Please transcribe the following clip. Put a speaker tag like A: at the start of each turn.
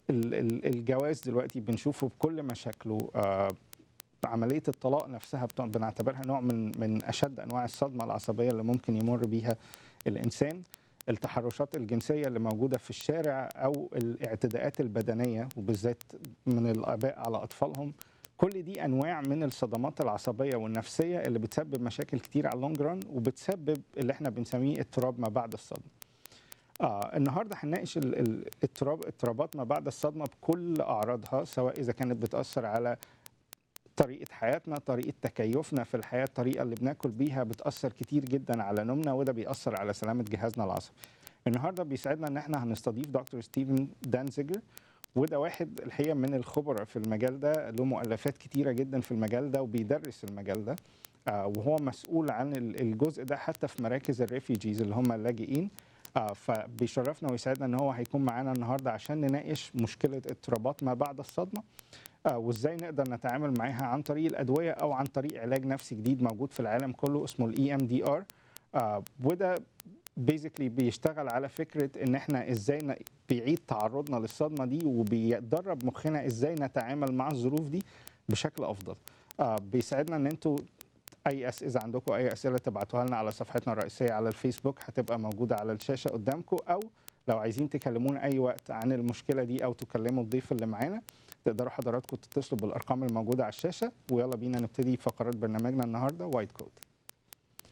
A: ال- ال- الجواز دلوقتي بنشوفه بكل مشاكله آه، عمليه الطلاق نفسها بت- بنعتبرها نوع من من اشد انواع الصدمه العصبيه اللي ممكن يمر بيها الانسان التحرشات الجنسيه اللي موجوده في الشارع او الاعتداءات البدنيه وبالذات من الاباء على اطفالهم كل دي انواع من الصدمات العصبيه والنفسيه اللي بتسبب مشاكل كتير على اللونج ران وبتسبب اللي احنا بنسميه اضطراب ما بعد الصدمه آه النهارده هنناقش ال- ال- اضطراب اضطرابات ما بعد الصدمه بكل اعراضها سواء اذا كانت بتاثر على طريقه حياتنا طريقه تكيفنا في الحياه الطريقه اللي بناكل بيها بتاثر كتير جدا على نومنا وده بيأثر على سلامه جهازنا العصبي النهارده بيسعدنا ان احنا هنستضيف دكتور ستيفن دانزيجر وده واحد الحقيقه من الخبراء في المجال ده له مؤلفات كتيره جدا في المجال ده وبيدرس المجال ده آه وهو مسؤول عن ال- الجزء ده حتى في مراكز الريفيجيز اللي هم اللاجئين آه فبيشرفنا ويسعدنا ان هو هيكون معانا النهارده عشان نناقش مشكله اضطرابات ما بعد الصدمه آه وازاي نقدر نتعامل معاها عن طريق الادويه او عن طريق علاج نفسي جديد موجود في العالم كله اسمه الاي ام دي ار وده بيزيكلي بيشتغل على فكره ان احنا ازاي ن- بيعيد تعرضنا للصدمه دي وبيدرب مخنا ازاي نتعامل مع الظروف دي بشكل افضل آه بيساعدنا ان انتوا اي اسئله اذا عندكم اي اسئله تبعتوها لنا على صفحتنا الرئيسيه على الفيسبوك هتبقى موجوده على الشاشه قدامكم او لو عايزين تكلمونا اي وقت عن المشكله دي او تكلموا الضيف اللي معانا تقدروا حضراتكم تتصلوا بالارقام الموجوده على الشاشه ويلا بينا نبتدي فقرات برنامجنا النهارده وايت كود